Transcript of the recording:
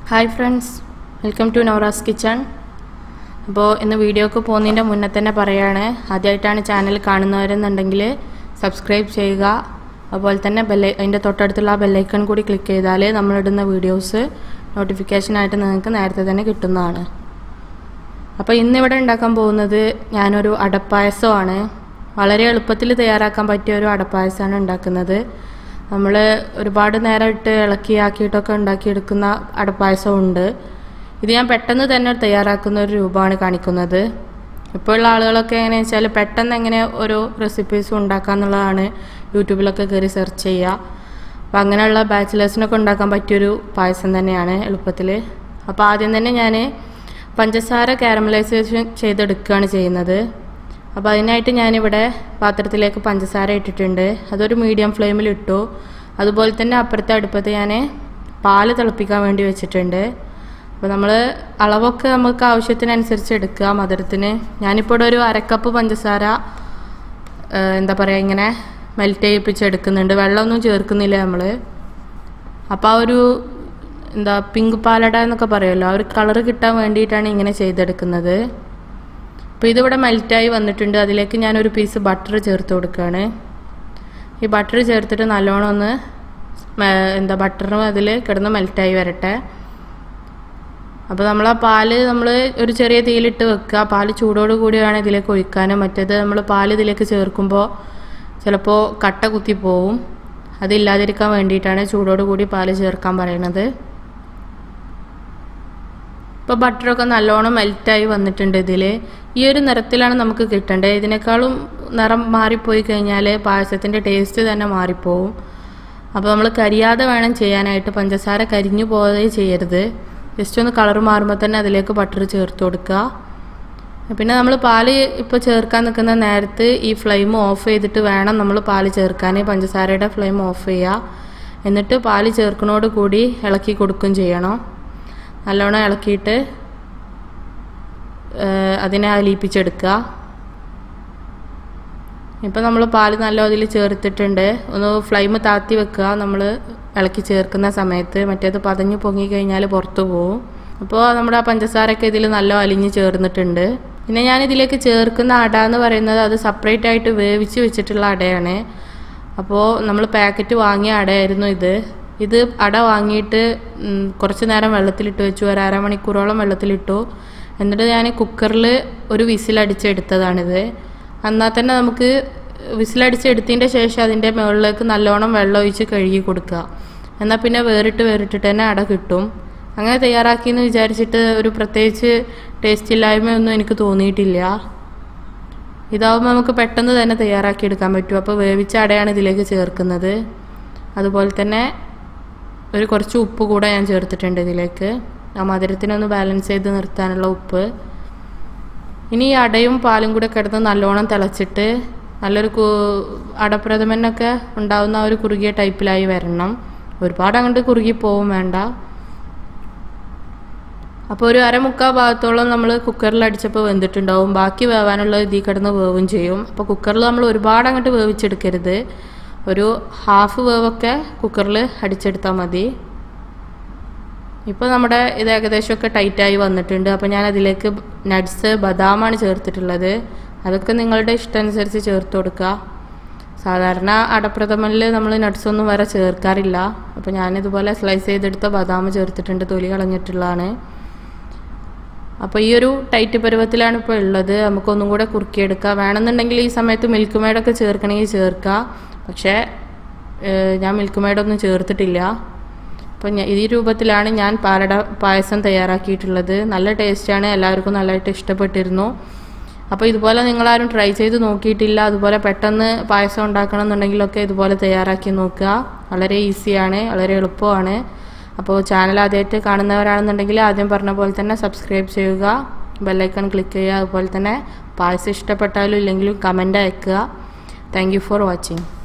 hi friends welcome to Noura's kitchen അപ്പോൾ ഇന്ന് വീഡിയോക്ക് പോകുന്നതിൻ്റെ മുന്നേ തന്നെ പറയാണ് ആദ്യമായിട്ടാണ് ചാനൽ കാണുന്നവരെന്നുണ്ടെങ്കിൽ സബ്സ്ക്രൈബ് ചെയ്യുക അതുപോലെ തന്നെ ബെല്ല അതിൻ്റെ തൊട്ടടുത്തുള്ള ആ ബെല്ലൈക്കൺ കൂടി ക്ലിക്ക് ചെയ്താൽ നമ്മളിടുന്ന വീഡിയോസ് നോട്ടിഫിക്കേഷനായിട്ട് നിങ്ങൾക്ക് നേരത്തെ തന്നെ കിട്ടുന്നതാണ് അപ്പോൾ ഇന്നിവിടെ ഉണ്ടാക്കാൻ പോകുന്നത് ഞാനൊരു അടപ്പായസമാണ് വളരെ എളുപ്പത്തിൽ തയ്യാറാക്കാൻ പറ്റിയ ഒരു അടപ്പായസമാണ് ഉണ്ടാക്കുന്നത് നമ്മൾ ഒരുപാട് നേരം ഇട്ട് ഇളക്കി ആക്കിയിട്ടൊക്കെ ഉണ്ടാക്കിയെടുക്കുന്ന അടപ്പായസം ഉണ്ട് ഇത് ഞാൻ പെട്ടെന്ന് തന്നെ തയ്യാറാക്കുന്ന ഒരു രൂപമാണ് കാണിക്കുന്നത് ഇപ്പോൾ ഉള്ള ആളുകളൊക്കെ എങ്ങനെയാണെന്ന് വെച്ചാൽ പെട്ടെന്ന് എങ്ങനെ ഓരോ റെസിപ്പീസും ഉണ്ടാക്കുക എന്നുള്ളതാണ് യൂട്യൂബിലൊക്കെ കയറി സെർച്ച് ചെയ്യുക അപ്പോൾ അങ്ങനെയുള്ള ബാച്ചിലേഴ്സിനൊക്കെ ഉണ്ടാക്കാൻ പറ്റിയൊരു പായസം തന്നെയാണ് എളുപ്പത്തിൽ അപ്പോൾ ആദ്യം തന്നെ ഞാൻ പഞ്ചസാര കാരമലൈസേഷൻ ചെയ്തെടുക്കുകയാണ് ചെയ്യുന്നത് അപ്പോൾ അതിനായിട്ട് ഞാനിവിടെ പാത്രത്തിലേക്ക് പഞ്ചസാര ഇട്ടിട്ടുണ്ട് അതൊരു മീഡിയം ഫ്ലെയിമിൽ ഇട്ടു അതുപോലെ തന്നെ അപ്പുറത്തെ അടുപ്പത്ത് ഞാൻ പാല് തിളപ്പിക്കാൻ വേണ്ടി വെച്ചിട്ടുണ്ട് അപ്പോൾ നമ്മൾ അളവൊക്കെ നമുക്ക് ആവശ്യത്തിനനുസരിച്ച് എടുക്കുക മധുരത്തിന് ഞാനിപ്പോൾ ഇവിടെ ഒരു അരക്കപ്പ് പഞ്ചസാര ഏഹ്, എന്താ പറയുക ഇങ്ങനെ മെൽറ്റ് ചെയ്യിപ്പിച്ചെടുക്കുന്നുണ്ട് വെള്ളമൊന്നും ചേർക്കുന്നില്ല നമ്മൾ അപ്പോൾ ആ ഒരു എന്താ പിങ്ക് പാലട എന്നൊക്കെ പറയുമല്ലോ ആ ഒരു കളറ് കിട്ടാൻ വേണ്ടിയിട്ടാണ് ഇങ്ങനെ ചെയ്തെടുക്കുന്നത് അപ്പോൾ ഇതിവിടെ മെൽറ്റായി വന്നിട്ടുണ്ട് അതിലേക്ക് ഞാനൊരു പീസ് ബട്ടർ ചേർത്ത് കൊടുക്കുകയാണ് ഈ ബട്ടർ ചേർത്തിട്ട് നല്ലോണം ഒന്ന് മേ- എന്താ ബട്ടറും അതിൽ കിടന്ന് മെൽറ്റായി വരട്ടെ അപ്പോൾ നമ്മൾ ആ പാല് നമ്മൾ ഒരു ചെറിയ തീയിലിട്ട് വെക്കുക പാല് ചൂടോട് കൂടി വേണം ഇതിലേക്ക് ഒഴിക്കാനും മറ്റേത് നമ്മൾ പാല് ഇതിലേക്ക് ചേർക്കുമ്പോൾ ചിലപ്പോൾ കട്ട കുത്തി പോവും അതില്ലാതിരിക്കാൻ വേണ്ടിയിട്ടാണ് ചൂടോട് കൂടി പാല് ചേർക്കാൻ പറയുന്നത് ഇപ്പോൾ ബട്ടറൊക്കെ നല്ലോണം മെൽറ്റായി വന്നിട്ടുണ്ട് ഇതിൽ ഈ ഒരു നിറത്തിലാണ് നമുക്ക് കിട്ടേണ്ടത് ഇതിനേക്കാളും നിറം മാറിപ്പോയി കഴിഞ്ഞാൽ പായസത്തിൻ്റെ ടേസ്റ്റ് തന്നെ മാറിപ്പോവും അപ്പോൾ നമ്മൾ കരിയാതെ വേണം ചെയ്യാനായിട്ട് പഞ്ചസാര കരിഞ്ഞു പോവുകയും ചെയ്യരുത് ജസ്റ്റ് ഒന്ന് കളർ മാറുമ്പോൾ തന്നെ അതിലേക്ക് ബട്ടർ ചേർത്ത് കൊടുക്കുക പിന്നെ നമ്മൾ പാല് ഇപ്പോൾ ചേർക്കാൻ നിൽക്കുന്ന നേരത്ത് ഈ ഫ്ലെയിം ഓഫ് ചെയ്തിട്ട് വേണം നമ്മൾ പാല് ചേർക്കാൻ പഞ്ചസാരയുടെ ഫ്ലെയിം ഓഫ് ചെയ്യുക എന്നിട്ട് പാല് ചേർക്കണോട് കൂടി ഇളക്കി കൊടുക്കുകയും ചെയ്യണം നല്ലോണം ഇളക്കിയിട്ട് ഏഹ്, അതിനെ അലിയിപ്പിച്ചെടുക്കുക ഇപ്പം നമ്മൾ പാല് നല്ല അതിൽ ചേർത്തിട്ടുണ്ട് ഒന്ന് ഫ്ലെയിം താത്തി വെക്കുക നമ്മൾ ഇളക്കി ചേർക്കുന്ന സമയത്ത് മറ്റേത് പതഞ്ഞ് പൊങ്ങി കഴിഞ്ഞാൽ പുറത്ത് പോവും അപ്പോൾ നമ്മുടെ ആ പഞ്ചസാരയൊക്കെ ഇതിൽ നല്ല അലിഞ്ഞ് ചേർന്നിട്ടുണ്ട് പിന്നെ ഞാൻ ഇതിലേക്ക് ചേർക്കുന്ന അട എന്ന് പറയുന്നത് അത് സെപ്പറേറ്റ് ആയിട്ട് വേവിച്ച് വെച്ചിട്ടുള്ള അടയാണ് അപ്പോൾ നമ്മൾ പാക്കറ്റ് വാങ്ങിയ അടയായിരുന്നു ഇത് ഇത് അട വാങ്ങിയിട്ട് ഉം, കുറച്ച് നേരം വെള്ളത്തിലിട്ട് വെച്ചു ഒരു അരമണിക്കൂറോളം വെള്ളത്തിലിട്ടു എന്നിട്ട് ഞാൻ കുക്കറിൽ ഒരു വിസിലടിച്ചെടുത്തതാണിത് എന്നാൽ തന്നെ നമുക്ക് വിസിലടിച്ചെടുത്തതിൻ്റെ ശേഷം അതിൻ്റെ മുകളിലേക്ക് നല്ലോണം വെള്ളം ഒഴിച്ച് കഴുകി കൊടുക്കുക എന്നാൽ പിന്നെ വേറിട്ട് വേറിട്ടിട്ട് തന്നെ അട കിട്ടും അങ്ങനെ തയ്യാറാക്കിയെന്ന് വിചാരിച്ചിട്ട് ഒരു പ്രത്യേകിച്ച് ടേസ്റ്റ് ഇല്ലായ്മയൊന്നും എനിക്ക് തോന്നിയിട്ടില്ല ഇതാവുമ്പോൾ നമുക്ക് പെട്ടെന്ന് തന്നെ തയ്യാറാക്കിയെടുക്കാൻ പറ്റും അപ്പോൾ വേവിച്ച അടയാണ് ഇതിലേക്ക് ചേർക്കുന്നത് അതുപോലെ തന്നെ ഒരു കുറച്ച് ഉപ്പ് കൂടെ ഞാൻ ചേർത്തിട്ടുണ്ട് ഇതിലേക്ക് ആ മധുരത്തിനൊന്ന് ബാലൻസ് ചെയ്ത് നിർത്താനുള്ള ഉപ്പ് ഇനി ഈ അടയും പാലും കൂടെ കിടന്ന് നല്ലോണം തിളച്ചിട്ട് നല്ലൊരു കു അടപ്രഥമനൊക്കെ ഉണ്ടാവുന്ന ആ ഒരു കുറുകിയ ടൈപ്പിലായി വരണം ഒരുപാട് അങ്ങോട്ട് കുറുകി പോവും വേണ്ട അപ്പോൾ ഒരു അരമുക്കാൽ ഭാഗത്തോളം നമ്മൾ കുക്കറിൽ അടിച്ചപ്പോൾ വെന്തിട്ടുണ്ടാവും ബാക്കി വേവാനുള്ള ഇതിൽ കിടന്ന് വേവും ചെയ്യും അപ്പോൾ കുക്കറിൽ നമ്മൾ ഒരുപാട് അങ്ങോട്ട് വേവിച്ചെടുക്കരുത് ഒരു ഹാഫ് വേവൊക്കെ കുക്കറിൽ അടിച്ചെടുത്താൽ മതി ഇപ്പോൾ നമ്മുടെ ഇത് ഏകദേശമൊക്കെ ടൈറ്റായി വന്നിട്ടുണ്ട് അപ്പോൾ ഞാൻ അതിലേക്ക് നട്ട്സ് ബദാമാണ് ചേർത്തിട്ടുള്ളത് അതൊക്കെ നിങ്ങളുടെ ഇഷ്ടമനുസരിച്ച് ചേർത്ത് കൊടുക്കുക സാധാരണ അടപ്രഥമനിൽ നമ്മൾ നട്ട്സ് ഒന്നും വരെ ചേർക്കാറില്ല അപ്പോൾ ഞാനിതുപോലെ സ്ലൈസ് ചെയ്തെടുത്ത ബദാം ചേർത്തിട്ടുണ്ട് തൊലി കളഞ്ഞിട്ടുള്ളതാണ് അപ്പോൾ ഈ ഒരു ടൈറ്റ് പരുവത്തിലാണ് ഇപ്പോൾ ഉള്ളത് നമുക്കൊന്നും കൂടെ കുറുക്കിയെടുക്കാം വേണമെന്നുണ്ടെങ്കിൽ ഈ സമയത്ത് മിൽക്ക് മെയ്ഡൊക്കെ ചേർക്കണമെങ്കിൽ ചേർക്കാം പക്ഷേ ഏഹ്, ഞാൻ മിൽക്ക് മെയ്ഡൊന്നും ചേർത്തിട്ടില്ല അപ്പോൾ ഞാൻ ഈ രൂപത്തിലാണ് ഞാൻ പാലട പായസം തയ്യാറാക്കിയിട്ടുള്ളത് നല്ല ടേസ്റ്റാണ് എല്ലാവർക്കും നല്ലതായിട്ട് ഇഷ്ടപ്പെട്ടിരുന്നു അപ്പോൾ ഇതുപോലെ നിങ്ങളാരും ട്രൈ ചെയ്ത് നോക്കിയിട്ടില്ല അതുപോലെ പെട്ടെന്ന് പായസം ഉണ്ടാക്കണം എന്നുണ്ടെങ്കിലൊക്കെ ഇതുപോലെ തയ്യാറാക്കി നോക്കുക വളരെ ഈസിയാണ് വളരെ എളുപ്പമാണ് അപ്പോൾ ചാനൽ ആദ്യമായിട്ട് കാണുന്നവരാണെന്നുണ്ടെങ്കിൽ ആദ്യം പറഞ്ഞ പോലെ തന്നെ സബ്സ്ക്രൈബ് ചെയ്യുക ബെല്ലൈക്കൺ ക്ലിക്ക് ചെയ്യുക അതുപോലെ തന്നെ പായസം ഇഷ്ടപ്പെട്ടാലും ഇല്ലെങ്കിലും കമൻ്റ് അയക്കുക താങ്ക് യു ഫോർ വാച്ചിങ്